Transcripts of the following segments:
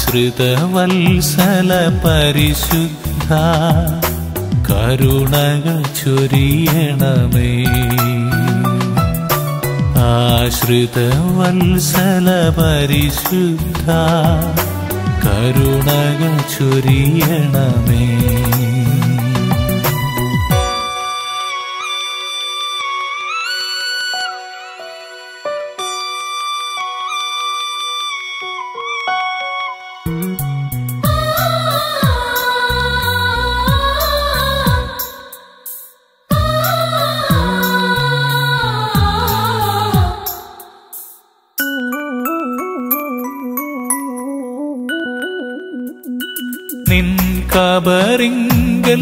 ആശ്രിതവത്സല പരിശുദ്ധ കരുണകൾ ചൊരിയണമേ ആശ്രിതവത്സല പരിശുദ്ധ കരുണകൾ ചൊരിയണമേ നിൻ കബറിങ്കൽ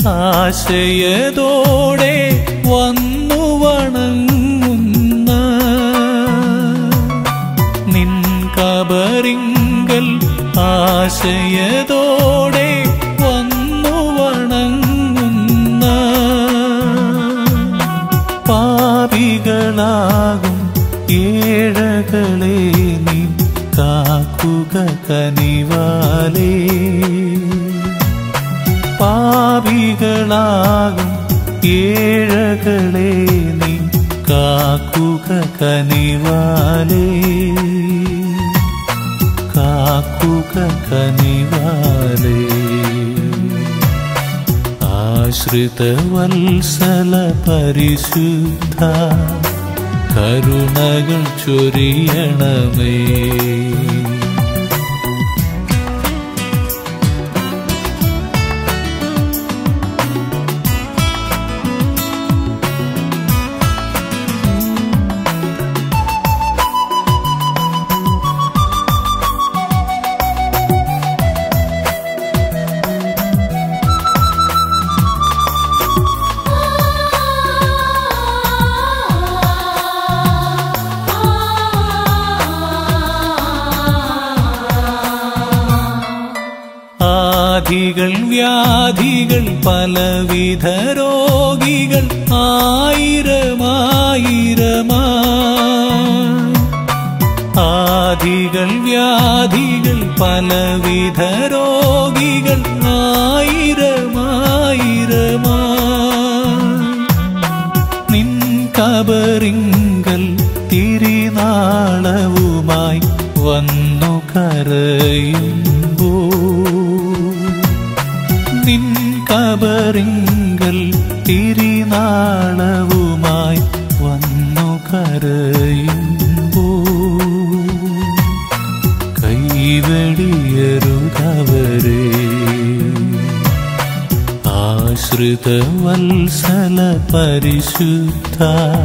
ആശയതോടെ വന്നു വണങ്ങുന്ന നിൻ കബറിങ്കൽ ആശയതോടെ വന്നു വണങ്ങുന്ന പാപികളാകും ഏഴകളെ നീ കാക്കുക കനിവാലേ പാപികളാകും ഏഴകളെ നീ കാക്കുക കനിവാലേ കാക്കുക കനിവാലേ ആശ്രിതവത്സല പരിശുദ്ധ കരുണകൾ ചൊരിയണമേ ആധികൾ വ്യാധികൾ പലവിധ രോഗികൾ ആയിരമായിരമാ ആധികൾ വ്യാധികൾ പലവിധ രോഗികൾ ആയിരമായിരമാ നിൻ കബറിങ്കൽ തിരിനാളവുമായി വന്നു കരയുമ്പോ നിൻ കബറിങ്കൽ തിരിനാളവുമായി വന്നു കരയുമ്പോ കൈവെടിയരുതവരെ ആശ്രിതവത്സല പരിശുദ്ധ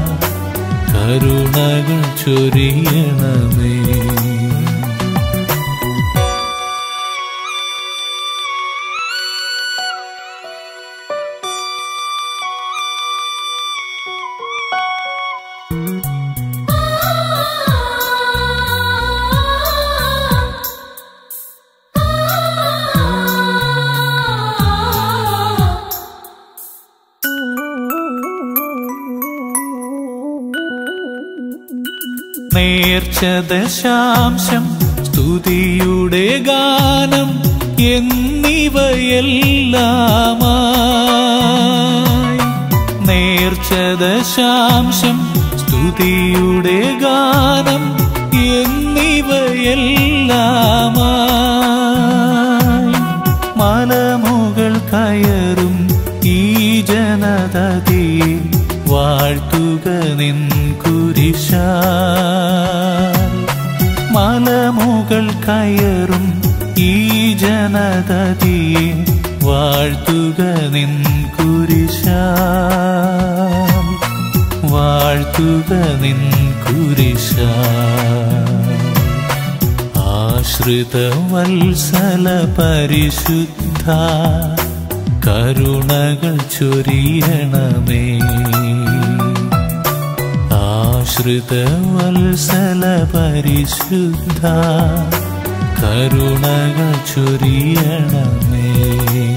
കരുണകൾ ചൊരിയണമേ നേർച്ചദശാംശം സ്തുതിയുടെ ഗാനം എന്നിവയെല്ലാമായി നേർച്ചദശാംശം സ്തുതിയുടെ ഗാനം എന്നിവയെല്ലാമായി മലമുകൾ കയറും ഈ ജനതയെ വാഴ്ത്തുക നിൻ കുരിശാൽ മലമുകൾ കയറും ഈ ജനതയെ വാഴ്ത്തുക നിൻ കുരിശാൽ വാഴ്ത്തുക നിൻ കുരിശാൽ ആശ്രിതവത്സല പരിശുദ്ധ കരുണകൾ ചൊരിയണമേ ആശ്രിതവത്സല പരിശുദ്ധ കരുണകൾ ചൊരിയണമേ